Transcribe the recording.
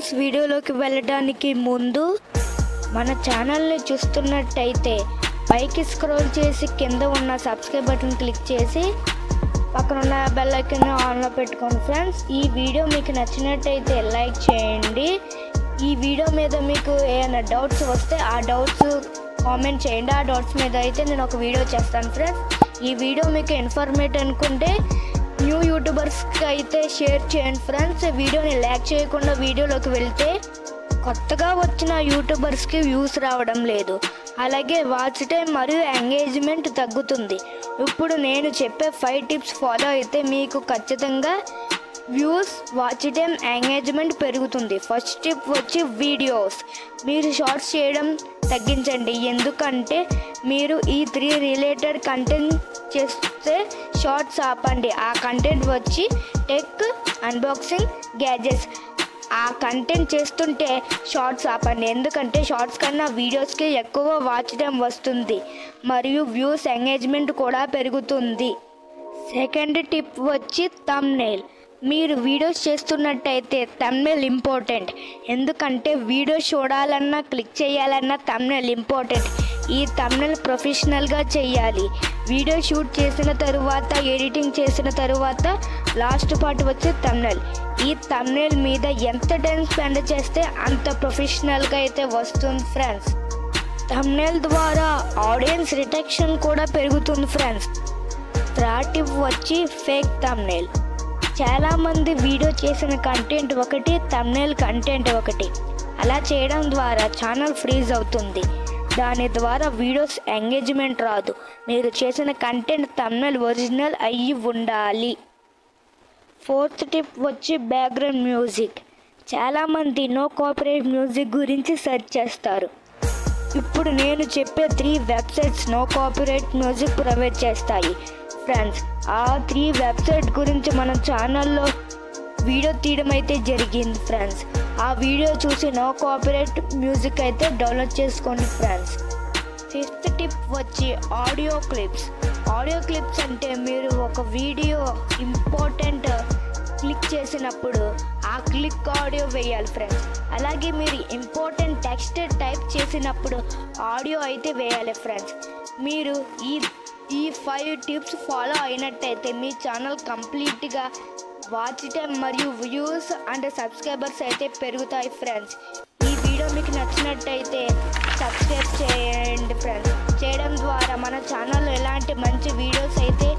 friends వీడియోలోకి వెళ్ళడానికి ముందు మన ఛానల్ని చూస్తున్నట్టయితే పైకి స్క్రోల్ చేసి కింద ఉన్న సబ్స్క్రైబ్ బటన్ క్లిక్ చేసి పక్కన ఉన్న బెల్ ఐకాన్ ఆన్లో పెట్టుకోండి ఫ్రెండ్స్ ఈ వీడియో మీకు నచ్చినట్టయితే లైక్ చేయండి ఈ వీడియో మీద మీకు ఏమైనా డౌట్స్ వస్తే ఆ డౌట్స్ కామెంట్ చేయండి ఆ డౌట్స్ మీద అయితే నేను ఒక వీడియో చేస్తాను ఫ్రెండ్స్ ఈ వీడియో మీకు ఇన్ఫర్మేట్ అనుకుంటే న్యూ యూట్యూబర్స్కి అయితే షేర్ చేయండి ఫ్రెండ్స్ వీడియోని లైక్ చేయకుండా వీడియోలోకి వెళ్తే కొత్తగా వచ్చిన యూట్యూబర్స్కి వ్యూస్ రావడం లేదు అలాగే వాచ్ టైం మరియు ఎంగేజ్మెంట్ తగ్గుతుంది ఇప్పుడు నేను చెప్పే ఫైవ్ టిప్స్ ఫాలో అయితే మీకు ఖచ్చితంగా వ్యూస్ వాచ్ టైం ఎంగేజ్మెంట్ పెరుగుతుంది ఫస్ట్ టిప్ వచ్చి వీడియోస్ మీరు షార్ట్స్ చేయడం తగ్గించండి ఎందుకంటే మీరు ఈ త్రీ రిలేటెడ్ కంటెంట్ చేస్తే షార్ట్స్ ఆపండి ఆ కంటెంట్ వచ్చి టెక్ అన్బాక్సింగ్ గ్యాజెట్స్ ఆ కంటెంట్ చేస్తుంటే షార్ట్స్ ఆపండి ఎందుకంటే షార్ట్స్ కన్నా వీడియోస్కి ఎక్కువ వాచ్ టైం వస్తుంది మరియు వ్యూస్ ఎంగేజ్మెంట్ కూడా పెరుగుతుంది సెకండ్ టిప్ వచ్చి తమ్నేల్ మీరు వీడియోస్ చేస్తున్నట్టయితే తమ్నేల్ ఇంపార్టెంట్ ఎందుకంటే వీడియో చూడాలన్నా క్లిక్ చేయాలన్నా తమ్నేల్ ఇంపార్టెంట్ ఈ తమ్నేల్ ప్రొఫెషనల్గా చేయాలి వీడియో షూట్ చేసిన తరువాత ఎడిటింగ్ చేసిన తరువాత లాస్ట్ పార్ట్ వచ్చి తమ్నేల్ ఈ తమ్నేల్ మీద ఎంత టైం స్పెండ్ చేస్తే అంత ప్రొఫెషనల్గా అయితే వస్తుంది ఫ్రెండ్స్ తమ్నేల్ ద్వారా ఆడియన్స్ రిటెక్షన్ కూడా పెరుగుతుంది ఫ్రెండ్స్ థర్డ్ టిప్ వచ్చి ఫేక్ తమ్నేల్ చాలామంది వీడియో చేసిన కంటెంట్ ఒకటి తమ్నేల్ కంటెంట్ ఒకటి అలా చేయడం ద్వారా ఛానల్ ఫ్రీజ్ అవుతుంది దాని ద్వారా వీడియోస్ ఎంగేజ్మెంట్ రాదు మీరు చేసిన కంటెంట్ తమ్నేల్ ఒరిజినల్ అయ్యి ఉండాలి ఫోర్త్ టిప్ వచ్చి బ్యాక్గ్రౌండ్ మ్యూజిక్ చాలామంది నో కాపరేట్ మ్యూజిక్ గురించి సెర్చ్ చేస్తారు ఇప్పుడు నేను చెప్పే three websites no copyright music provide చేస్తాయి ఫ్రెండ్స్ ఆ త్రీ వెబ్సైట్ గురించి మన ఛానల్లో వీడియో తీయడం అయితే జరిగింది ఫ్రెండ్స్ ఆ వీడియో చూసి నో కాపీరైట్ మ్యూజిక్ అయితే డౌన్లోడ్ చేసుకోండి ఫ్రెండ్స్ ఫిఫ్త్ టిప్ వచ్చి ఆడియో క్లిప్స్ ఆడియో క్లిప్స్ అంటే మీరు ఒక వీడియో ఇంపార్టెంట్ క్లిక్ చేసినప్పుడు ఆ క్లిక్ ఆడియో వేయాలి ఫ్రెండ్స్ అలాగే మీరు ఇంపార్టెంట్ టెక్స్ట్ టైప్ చేసినప్పుడు ఆడియో అయితే వేయాలి ఫ్రెండ్స్ మీరు ఈ ఈ ఫైవ్ టిప్స్ ఫాలో అయినట్టయితే మీ ఛానల్ కంప్లీట్గా వాచ్ టైం మరియు వ్యూస్ అండ్ సబ్స్క్రైబర్స్ అయితే పెరుగుతాయి ఫ్రెండ్స్ ఈ వీడియో మీకు నచ్చినట్టయితే సబ్స్క్రైబ్ చేయండి ఫ్రెండ్స్ చేయడం ద్వారా మన ఛానల్లో ఎలాంటి మంచి వీడియోస్ అయితే